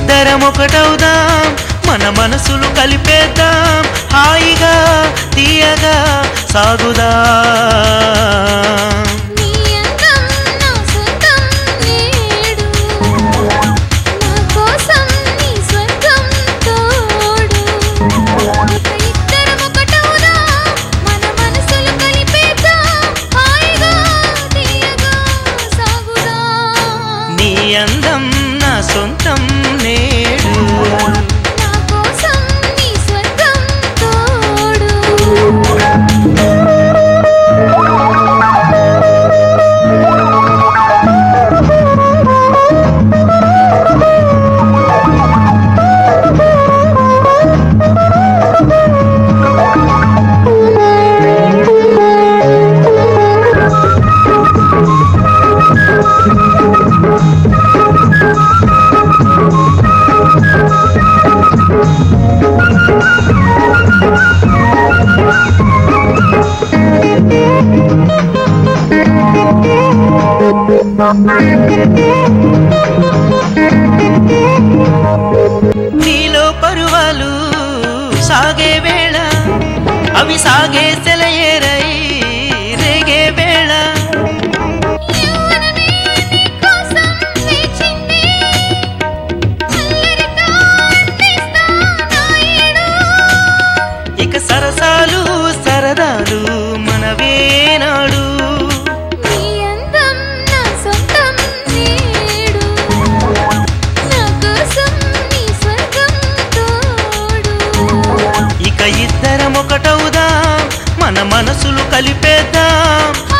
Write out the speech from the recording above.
ఇద్దరం ఒకటవుదాం మన మనసులు కలిపేద్దాం హాయిగా తీయగా సాగుదాం నీ అందం నా సొంతం నేడు నా కోసం నీ స్వర్గం తోడు ఇక ఇద్దరం ఒకటవుదాం మన మనసులు కలిపేద్దాం హాయిగా తీయగా సాగుదాం నీ అందం నా సొంతం నేడు నా కోసం నీ స్వర్గం తోడు నీలో పరువాలు సాగే వేళ అవి సాగే సెలయేరై రేగే వేళ యవ్వనమే నీ కోసం వేచింది అల్లరితో అందిస్తా నా ఏడు ఇక సరసాలు సరదాలు మనవేనాడు నీ అందం నా సొంతం నేడు నా కోసం నీ స్వర్గం తోడు ఇక ఇద్దరం ఒకటవుదాం మన మనసులు కలిపేద్దాం